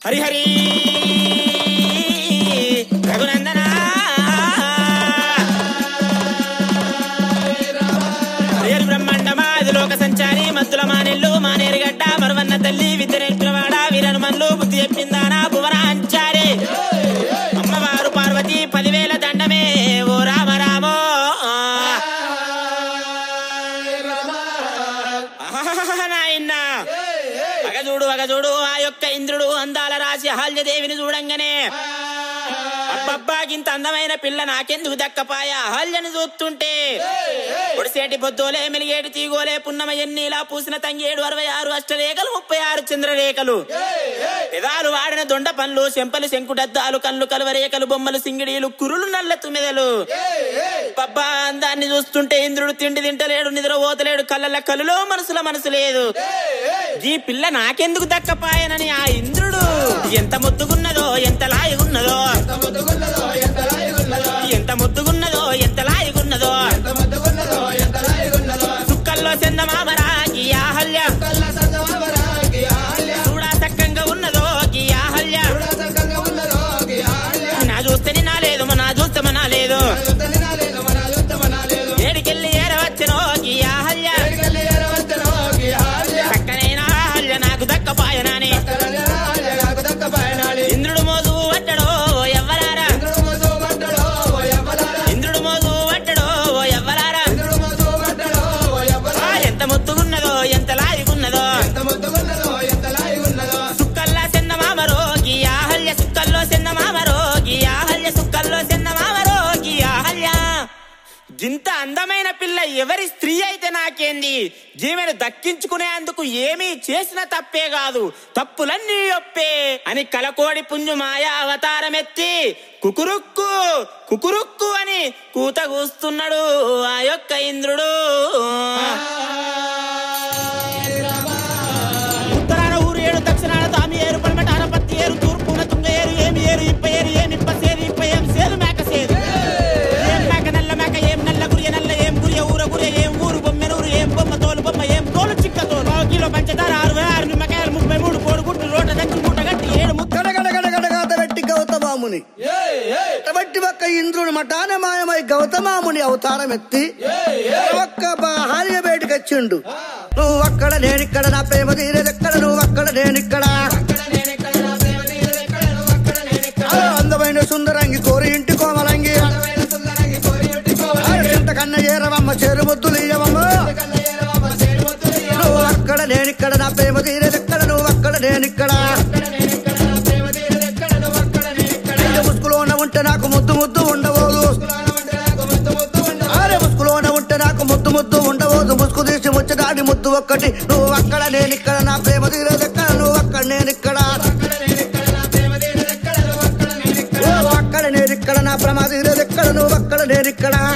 హరిహరి రఘునందన హరిహరి బ్రహ్మాండమా అది లోక సంచారి మత్తుల మానెల్లు మానేరుగడ్డ మరువన్న తల్లి విద్య నేర్పినవాడ వీరనుమన్లు బుద్ధి చెప్పిందానా భువన అంచారే అమ్మవారు పార్వతి పదివేల దండమే ఓ రామ రామో ఆహాహాహా, నాయనా అగజూడు అగజూడు ఆ యొక్క ఇంద్రుడు అందాల రాశి అహల్యదేవిని చూడంగానే అబ్బబ్బా ఇంత అందమైన పిల్ల నాకెందుకు దక్కపాయ అహల్యను చూస్తుంటే పొడిసేటి పొద్దులే మెలిగేటి తీగోలే పున్నమ ఎన్నిలా పూసిన తంగేడు అరవై ఆరు అష్టరేఖలు ముప్పై ఆరు చంద్రరేఖలు పెదాలు వాడిన దొండ పండ్లు చెంపలు శంకుడద్దాలు కళ్ళు కలువరేఖలు బొమ్మలు సింగిడీలు కురులు నల్ల తుమిదలు పబ్బా అందాన్ని చూస్తుంటే ఇంద్రుడు తిండి తింటలేడు నిద్ర పోతలేడు కళ్ళ కలులో మనసుల మనసు లేదు ఈ పిల్ల నాకెందుకు దక్కపాయనని ఆ ఇంద్రుడు ఎంత ముద్దుగున్నదో ఎంత లాయగున్నదో ఎంత ముద్దుగున్నదో ఎంత లాయగున్నదో చుక్కల్లో చందమామరా ఈ ఆహల్య చూడా చక్కంగా ఉన్నదో ఈ ఆహల్య నా చూస్తే నా లేదు నా చూస్తే మనా లేదు ఏడికెళ్ళి ఏరవచ్చనో ఈ ఆహల్య చక్కనైన ఆహల్య నాకు దక్కపాయనాని ఇంద్రుడు మోజు పట్టడో ఎవ్వరారా ఇంద్రుడు మోజు పట్టడో ఎవ్వరారా ఆ, ఎంత ముత్తుగున్నదో ఎంత లాయగున్నదో సుక్కల్లా చందమామరో గీ ఆహల్య సుక్కల్లో చందమామరో గీ ఆహల్య సుక్కల్లో చందమామరో గీ ఆహల్య ఇంత అందమైన పిల్ల ఎవరి స్త్రీ అయితే నాకేంది జీవెను దక్కించుకునేందుకు ఏమీ చేసిన తప్పే కాదు తప్పులన్నీ ఒప్పే అని కలకోడి పుంజు మాయా అవతారమెత్తి కుకురుక్కు కుకురుక్కు అని కూత కూస్తున్నాడు ఆ యొక్క ఇంద్రుడు ఉత్తరాన ఊరు ఏడు దక్షిణాన తామి ఏరు పడమటాన పత్తి ఏరు తూర్పున తుంగ ఏరు ఏమి ఏరు ఇప్ప ఏరు ఏమి ఇప్ప సేరు ఇప్ప ఏం సేరు మేక సేరు ఏం మేక నల్ల మేక ఏం నల్ల గురియ నల్ల ఏం గురియ ఊర గురియ ఏం ఊరు బొమ్మెనూరు ఏం బొమ్మ తోలు బొమ్మ ఏం తోలు చిక్క తోలు పావు కిలో పంచదార అరవై ఆరు నిమ్మకాయలు ముప్పై మూడు కోడి గుడ్లు రోట దచ్చి మూట గట్టి ఏడు ముక్క గడగడగడగడగాత పెట్టి గౌతమాముని బట్టి ఒక్క ఇంద్రుడు మఠాన మాయమై గౌతమాముని అవతారం ఎత్తి ఒక్క హానియ బయటకు వచ్చిండు నువ్వు అక్కడ నేనిక్కడ నా ప్రేమ తీరేదెక్కడ నువ్వు అక్కడ నేనిక్కడ ఆ, అందమైన సుందరంగి కోరి ఇంటి కోమలంగి ఇంతకన్నా ఏరవమ్మ చేరు ముద్దులు ఇయ్యవమ్మ నువ్వు అక్కడ నేనిక్కడ నా ప్రేమ తీరేదెక్కడ నువ్వు అక్కడ నేనిక్కడ అయ్య ముసుగులోన ఉంటే నాకు ముద్దు ముద్దు ఉండబోదు అరే ముసుగులోన ఉంటే నాకు ముద్దు ముద్దు ఉండబోదు ముసుగు తీసి ముచ్చటాడి ముద్దు ఒక్కటి నువ్వు అక్కడ నేను ఇక్కడ నా ప్రేమ తీరేది ఎక్కడ నువ్వు అక్కడ నేను ఇక్కడ ఓ అక్కడ నేను ఇక్కడ నా ప్రేమ తీరేది ఎక్కడ నువ్వు అక్కడ నేను ఇక్కడ